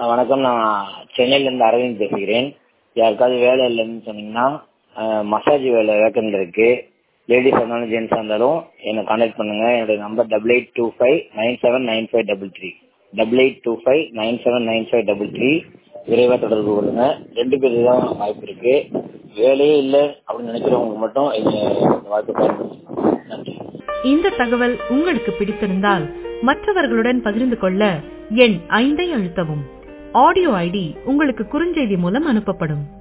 வணக்கம் நான் சென்னையிலேருந்து அரவிந்த் பேசுகிறேன் யாருக்காவது வேலை இல்லைன்னு சொன்னீங்கன்னா மசாஜ் வேலை வேக்கண்ட் இருக்கு லேடிஸ் இருந்தாலும் ஜென்ஸாக இருந்தாலும் என்னை கான்டாக்ட் பண்ணுங்க என்னுடைய number double eight two five nine seven nine five double three double eight two five nine seven nine five double three விரைவாக தொடர்பு கொள்ளுங்க ரெண்டு பேருக்கு தான் வாய்ப்பு இருக்கு வேலையே இல்லை அப்படின்னு நினைக்கிறவங்க மட்டும் இந்த வாய்ப்பை பயன்படுத்தணும் நன்றி இந்த தகவல் உங்களுக்கு பிடித்திருந்தால் மற்றவர்களுடன் பகிர்ந்து கொள்ள எண் ஐந்தை அழுத்தவும் ஆடியோ ஐடி உங்களுக்கு குறுஞ்செய்தி மூலம் அனுப்பப்படும்